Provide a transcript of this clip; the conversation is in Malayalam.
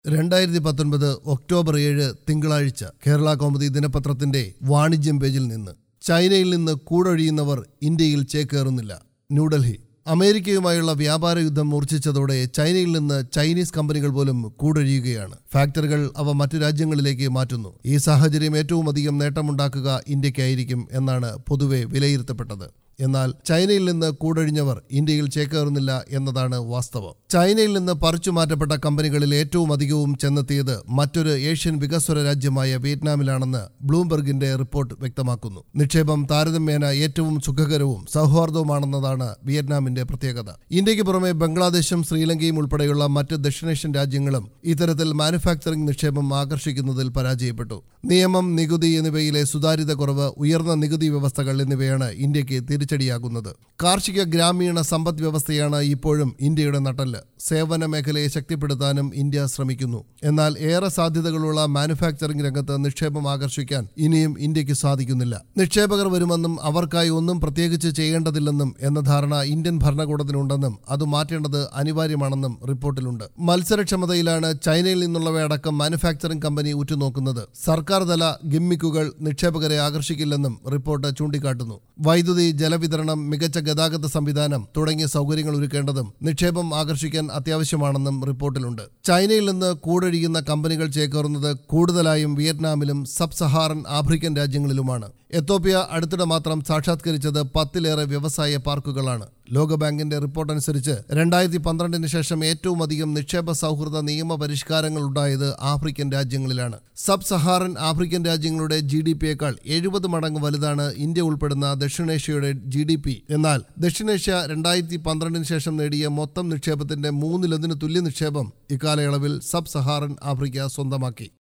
രണ്ടായിരത്തി പത്തൊൻപത് ഒക്ടോബർ ഏഴ് തിങ്കളാഴ്ച കേരള കൗമുദി ദിനപത്രത്തിന്റെ വാണിജ്യം പേജിൽ നിന്ന് ചൈനയിൽ നിന്ന് കൂടൊഴിയുന്നവർ ഇന്ത്യയിൽ ചേക്കേറുന്നില്ല ന്യൂഡൽഹി അമേരിക്കയുമായുള്ള വ്യാപാര യുദ്ധം മൂർച്ഛിച്ചതോടെ ചൈനയിൽ നിന്ന് ചൈനീസ് കമ്പനികൾ പോലും കൂടൊഴിയുകയാണ് ഫാക്ടറികൾ അവ മറ്റു രാജ്യങ്ങളിലേക്ക് മാറ്റുന്നു ഈ സാഹചര്യം ഏറ്റവും അധികം നേട്ടമുണ്ടാക്കുക ഇന്ത്യക്കായിരിക്കും എന്നാണ് പൊതുവെ വിലയിരുത്തപ്പെട്ടത് എന്നാൽ ചൈനയിൽ നിന്ന് കൂടൊഴിഞ്ഞവർ ഇന്ത്യയിൽ ചേക്കേറുന്നില്ല എന്നതാണ് വാസ്തവം ചൈനയിൽ നിന്ന് പറിച്ചു മാറ്റപ്പെട്ട കമ്പനികളിൽ ഏറ്റവും അധികവും ചെന്നെത്തിയത് മറ്റൊരു ഏഷ്യൻ വികസ്വര രാജ്യമായ വിയറ്റ്നാമിലാണെന്ന് ബ്ലൂംബെർഗിന്റെ റിപ്പോർട്ട് വ്യക്തമാക്കുന്നു നിക്ഷേപം താരതമ്യേന ഏറ്റവും സുഖകരവും സൗഹാർദ്ദവുമാണെന്നതാണ് വിയറ്റ്നാമിന്റെ പ്രത്യേകത ഇന്ത്യക്ക് പുറമെ ബംഗ്ലാദേശും ശ്രീലങ്കയും ഉൾപ്പെടെയുള്ള മറ്റ് ദക്ഷിണേഷ്യൻ രാജ്യങ്ങളും ഇത്തരത്തിൽ മാനുഫാക്ചറിംഗ് നിക്ഷേപം ആകർഷിക്കുന്നതിൽ പരാജയപ്പെട്ടു നിയമം നികുതി എന്നിവയിലെ സുതാര്യത കുറവ് ഉയർന്ന നികുതി വ്യവസ്ഥകൾ എന്നിവയാണ് ഇന്ത്യക്ക് തിരിച്ചടിയാകുന്നത് കാർഷിക ഗ്രാമീണ സമ്പദ് വ്യവസ്ഥയാണ് ഇപ്പോഴും ഇന്ത്യയുടെ നട്ടല് സേവന മേഖലയെ ശക്തിപ്പെടുത്താനും ഇന്ത്യ ശ്രമിക്കുന്നു എന്നാൽ ഏറെ സാധ്യതകളുള്ള മാനുഫാക്ചറിംഗ് രംഗത്ത് നിക്ഷേപം ആകർഷിക്കാൻ ഇനിയും ഇന്ത്യക്ക് സാധിക്കുന്നില്ല നിക്ഷേപകർ വരുമെന്നും അവർക്കായി ഒന്നും പ്രത്യേകിച്ച് ചെയ്യേണ്ടതില്ലെന്നും എന്ന ധാരണ ഇന്ത്യൻ ഭരണകൂടത്തിനുണ്ടെന്നും അത് മാറ്റേണ്ടത് അനിവാര്യമാണെന്നും റിപ്പോർട്ടിലുണ്ട് മത്സരക്ഷമതയിലാണ് ചൈനയിൽ നിന്നുള്ളവയടക്കം മാനുഫാക്ചറിംഗ് കമ്പനി ഉറ്റുനോക്കുന്നത് സർക്കാർ തല ഗിമ്മിക്കുകൾ നിക്ഷേപകരെ ആകർഷിക്കില്ലെന്നും റിപ്പോർട്ട് ചൂണ്ടിക്കാട്ടുന്നു വൈദ്യുതി ജലവിതരണം മികച്ച ഗതാഗത സംവിധാനം തുടങ്ങിയ സൗകര്യങ്ങൾ ഒരുക്കേണ്ടതും നിക്ഷേപം ആകർഷിക്കാൻ അത്യാവശ്യമാണെന്നും റിപ്പോർട്ടിലുണ്ട് ചൈനയിൽ നിന്ന് കൂടൊഴിയുന്ന കമ്പനികൾ ചേക്കേറുന്നത് കൂടുതലായും വിയറ്റ്നാമിലും സബ് സഹാറൻ ആഫ്രിക്കൻ രാജ്യങ്ങളിലുമാണ് എത്തോപ്യ അടുത്തിടെ മാത്രം സാക്ഷാത്കരിച്ചത് പത്തിലേറെ വ്യവസായ പാർക്കുകളാണ് ലോകബാങ്കിന്റെ റിപ്പോർട്ട് അനുസരിച്ച് രണ്ടായിരത്തി പന്ത്രണ്ടിന് ശേഷം ഏറ്റവും അധികം നിക്ഷേപ സൗഹൃദ നിയമ പരിഷ്കാരങ്ങൾ ഉണ്ടായത് ആഫ്രിക്കൻ രാജ്യങ്ങളിലാണ് സബ് സഹാറൻ ആഫ്രിക്കൻ രാജ്യങ്ങളുടെ ജി ഡി പിയേക്കാൾ എഴുപത് മടങ്ങ് വലുതാണ് ഇന്ത്യ ഉൾപ്പെടുന്ന ദക്ഷിണേഷ്യയുടെ ജി ഡി പി എന്നാൽ ദക്ഷിണേഷ്യ രണ്ടായിരത്തി പന്ത്രണ്ടിന് ശേഷം നേടിയ മൊത്തം നിക്ഷേപത്തിന്റെ മൂന്നിലൊന്നിന് തുല്യ നിക്ഷേപം ഇക്കാലയളവിൽ സബ് സഹാറൻ ആഫ്രിക്ക സ്വന്തമാക്കി